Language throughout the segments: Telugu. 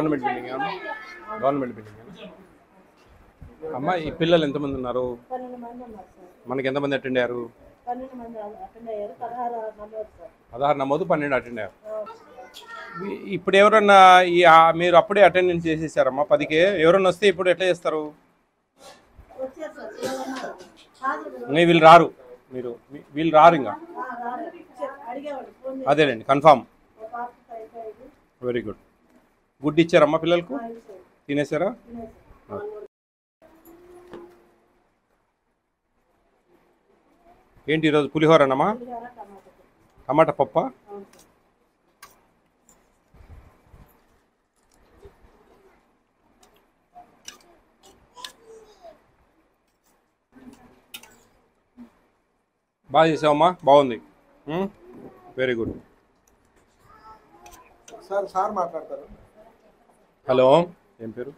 గవర్నమెంట్ బిల్డింగ్ గవర్నమెంట్ బిల్డింగ్ అమ్మ ఈ పిల్లలు ఎంతమంది ఉన్నారు పన్నెండు మంది ఉన్నారు సార్ మనకి ఎంతమంది అటెండ్ అయ్యారు పన్నెండు మంది అటెండ్ అయ్యారు పదహారు నమోదు సార్ పదహారు నమోదు పన్నెండు అటెండ్ అయ్యారు ఆ, ఈ- ఇప్పుడు ఎవరన్నా ఈ ఆ, మీరు అప్పుడే అటెండెన్స్ చేసేసారమ్మా పదికే ఎవరన్నా వస్తే ఇప్పుడు ఎట్లా చేస్తారు వచ్చారు సార్ పిల్లలు ఉన్నారు. హాజరు ఇంకా వీళ్ళు రారు మీరు మీ- వీళ్ళు రారు ఇంకా ఆ, రాలేదు. వచ్చారు. అడిగేవాడు ఫోన్ చేసి అదేలేండి కన్ఫామ్ ఒక పాపకి అయిపోయింది వెరీ గుడ్ గుడ్ ఇచ్చారమ్మా పిల్లలకు ఆ, ఇచ్చారు. తినేసారా తినేసారు. ఏంటి ఈరోజు పులిహోరనమ్మా పులిహోర, టమాటా కూర. టమాటా పప్ప అవును సార్. బాగా చేసావమ్మా బాగుంది వెరీ గుడ్ సార్ సార్ మాట్లాడతారు హలో ఏం పేరు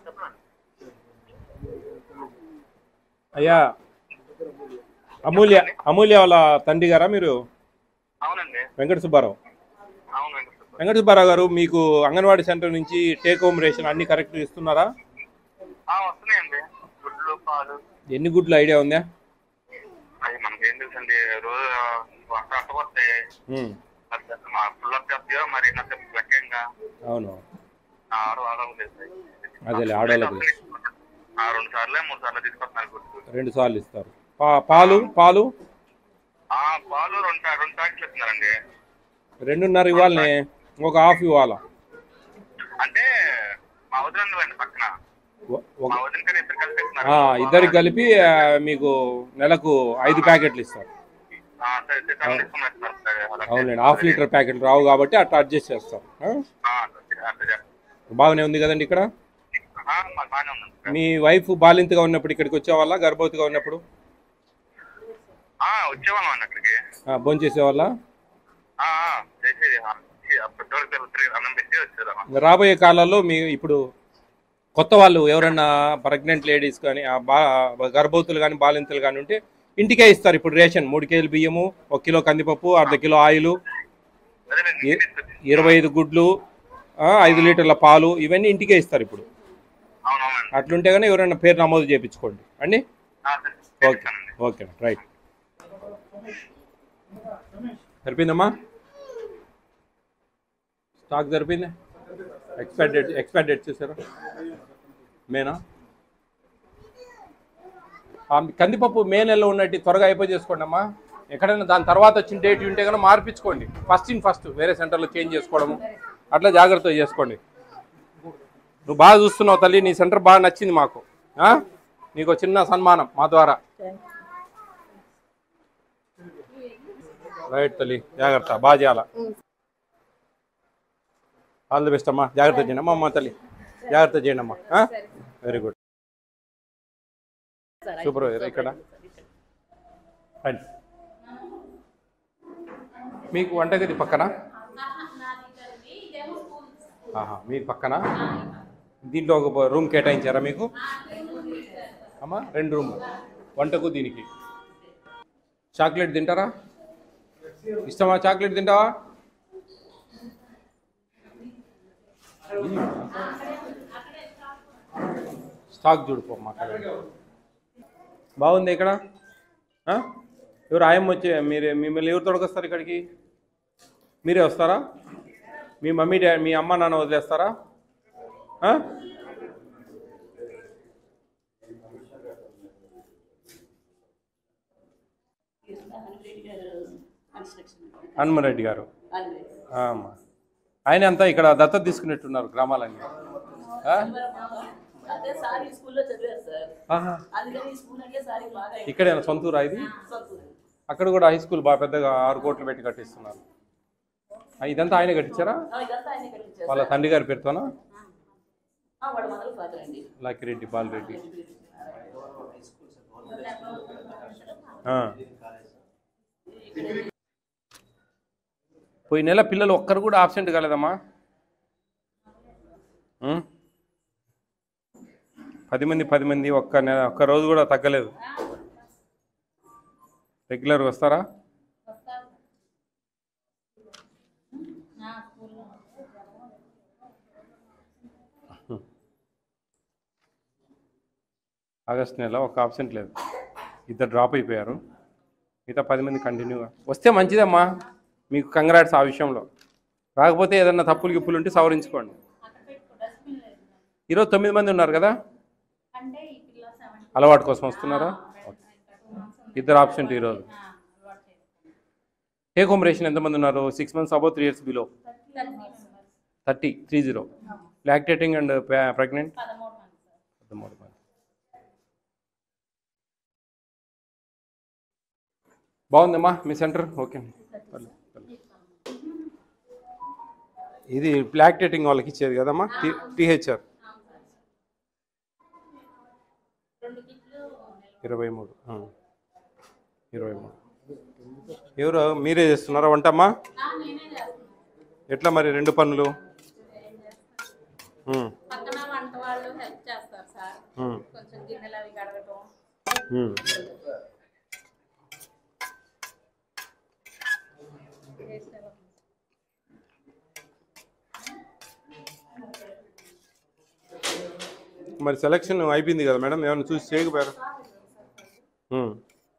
అయ్యా అమూల్య అమూల్య వాళ్ళ తండ్రి గారా మీరు అవునండి వెంకట సుబ్బారావు అవును వెంకటేశ్వర వెంకట సుబ్బారావు గారు మీకు అంగన్వాడీ సెంటర్ నుంచి టేక్ హోమ్ రేషన్ అన్ని కరెక్ట్ ఇస్తున్నారా ఆ, వస్తున్నాయండి గుడ్లు పాలు ఎన్ని గుడ్లు ఐడియా ఉందా అవి మనకి ఏం తెలుసండి రోజు అట్ట అట్ట వస్తాయి ఉమ్, మా ఫుల్ అప్ చేస్తాయో మరి నాకు లెక్కంగా అవును ఆరు ఆడలు తెలుస్తాయి అదేలే ఆడవాళ్ళకి ఆ రెండు సార్లే మూడు సార్లు తీసుకొస్తున్నారు గుడ్లు రెండు సార్లు ఇస్తారు పా పాలు పాలు ఆ పాలు రెండు ప్యా- రెండు ప్యాకెట్లు ఇస్తున్నారండి రెండున్నర ఇవ్వాలనే ఒక హాఫ్ ఇవ్వాలా అంటే మా వదిన ఉందండి పక్కన ఒ- ఒక మా వదిన కానీ ఇద్దరు కలిసి ఇస్తున్నారు ఆ, ఇద్దరికి కలిపి ఆ, మీకు నెలకు ఐదు ప్యాకెట్లు ఇస్తారు ఆ, సరే, సరే, సరే, తీసుకున్నారు సార్. సరే, అలాగే. అవునండి హాఫ్ లీటర్ ప్యాకెట్లు రావు కాబట్టి అట్లా అడ్జస్ట్ చేస్తాం ఆ? ఆ, సరే, అట్లా చేస్తాం. బాగానే ఉంది కదండి ఇక్కడ ఆ, మాకు బాగానే ఉందండి సార్. మీ వైఫ్ బాలింతగా ఉన్నప్పుడు ఇక్కడికి వచ్చేవాళ్ళ గర్భవతిగా ఉన్నప్పుడు ఆ, వచ్చేవాళ్ళం అండి అక్కడికి భోజనం చేసేవాళ్ళ ఆ, ఆ, చేసేది ఆ, పెద్దోళ్ళకి తెలుసు అన్నం పెట్టి వచ్చేదామా ఇంకా రాబోయే కాలాల్లో మీ ఇప్పుడు కొత్త వాళ్ళు ఎవరన్నా ప్రెగ్నెంట్ లేడీస్ కానీ ఆ బా గర్భవతులు కానీ బాలింతలు కానీ ఉంటే ఇంటికే ఇస్తారు ఇప్పుడు రేషన్ మూడు కేజీలు బియ్యము ఒక కిలో కందిపప్పు అర్ధ కిలో ఆయిలు అదే నేను ఇ- తీసుకొచ్చి ఇరవై ఐదు గుడ్లు ఆ, ఐదు లీటర్ల పాలు ఇవన్నీ ఇంటికే ఇస్తారు ఇప్పుడు అవునవునండి అట్లుంటే కానీ ఎవరైనా పేరు నమోదు చేయించుకోండి అండి ఆ, సరే, ఓకే చేస్తానండి. ఓకే రైట్ సరిపోయిందమ్మా స్టాక్ సరిపోయిందా ఎక్స్పైర్ డేట్ ఎక్స్పైర్ డేట్ చూసారా మేనా ఆ కందిపప్పు మే నెలలో ఉన్నట్టు త్వరగా అయిపోయి చేసుకోండి అమ్మా ఎక్కడైనా దాని తర్వాత వచ్చిన డేట్ ఉంటే కనుక మార్పించుకోండి ఫస్ట్ ఇన్ ఫస్ట్ వేరే సెంటర్లో చేంజ్ చేసుకోవడము అట్లా జాగ్రత్తగా చేసుకోండి నువ్వు బాగా చూస్తున్నావు తల్లి నీ సెంటర్ బాగా నచ్చింది మాకు ఆ? నీకు ఒక చిన్న సన్మానం మా ద్వారా రైట్ తల్లి జాగ్రత్త బాగా చేయాలా ఆల్ ది బెస్ట్ అమ్మా జాగ్రత్త చేయండి అమ్మా అమ్మ తల్లి జాగ్రత్త చేయండి అమ్మా వెరీ గుడ్ సూపర్వైజర్ ఇక్కడ రండి మీకు వంటగది పక్కన ఆహా మీ పక్కన దీంట్లో ఒక రూమ్ కేటాయించారా మీకు అమ్మా రెండు రూమ్ వంటకు దీనికి చాక్లెట్ తింటారా ఇష్టమా చాక్లెట్ తింటావా స్టాక్ చూడుకో మాట్లాడండి బాగుంది ఇక్కడ ఆ? ఎవరు ఆయమ్మ వచ్చే మీరు మిమ్మల్ని ఎవరు తొడగొస్తారు ఇక్కడికి మీరే వస్తారా మీ మమ్మీ డా మీ అమ్మ నాన్న వదిలేస్తారా ఆ? హనుమరెడ్డి గారు ఆ, అమ్మా ఆయన అంతా ఇక్కడ దత్తత తీసుకున్నట్టున్నారు గ్రామాలన్నీ ఆ? అదే సార్ ఈ స్కూల్లో చదివారు సార్ ఆహా. అందుకని ఈ స్కూల్ అంటే సార్ బాగా ఇక్కడేనా సొంతూరా ఇది సొంతూరు. అక్కడ కూడా హై స్కూల్ బాగా పెద్దగా ఆరు కోట్లు పెట్టి కట్టిస్తున్నారు ఆ, ఇదంతా ఆయన కట్టించారా ఆ, ఇదంతా ఆయనే కట్టించారు వాళ్ళ తండ్రి గారి పేరుతోనా ఆ, వాడు మొదలు ఫాదర్ అండి లాకిరెడ్డి బాలరెడ్డి ఆ. పోయి నెల పిల్లలు ఒక్కరు కూడా ఆబ్సెంట్ కాలేదమ్మా ఉం? పది మంది పది మంది ఒక్క నెల ఒక్క రోజు కూడా తగ్గలేదు రెగ్యులర్ వస్తారా ఆగస్ట్ నెల ఒక ఆబ్సెంట్ లేదు ఇద్దరు డ్రాప్ అయిపోయారు మిగతా పది మంది కంటిన్యూగా వస్తే మంచిదమ్మా మీకు కంగ్రాట్స్ ఆ విషయంలో రాకపోతే ఏదన్నా తప్పులు గిప్పులు ఉంటే సవరించుకోండి ఈరోజు తొమ్మిది మంది ఉన్నారు కదా అలవాటు కోసం వస్తున్నారా ఇద్దరు ఆబ్సెంట్ ఈరోజు టేక్ హోమ్ రేషన్ ఎంతమంది ఉన్నారు six months above three years below thirty three zero lactating and pregnant పదమూడు మంది బాగుందమ్మా మీ సెంటర్ ఓకే పర్లేదు, పర్లేదు. ఇది లాక్టేటింగ్ వాళ్ళకి ఇచ్చేది కదమ్మా టీహెచ్ఆర్ ఇరవై మూడు ఆ. ఇరవై మూడు ఎవరు మీరే చేస్తున్నారా వంటమ్మా ఎట్లా మరి రెండు పనులు ఉమ్, పక్కన వంట వాళ్ళు హెల్ప్ చేస్తారు సార్ ఉమ్, కొంచెం గిన్నెలు అవి కడగటం ఉమ్. మరి సెలక్షన్ అయిపోయింది కదా మేడం ఏమైనా చూసి చేయకపోయారు ఉమ్.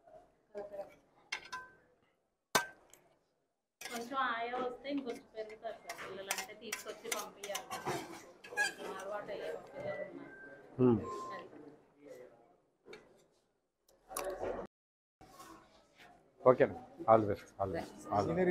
కొంచెం ఆయా వస్తే ఇంకొంచెం పెరుగుతారు సార్ పిల్లలు అంటే తీసుకొచ్చి పంపించాలి కొంచెం అలవాటు అయ్యే పిల్లలు ఉన్నారు um. Okay all best all best all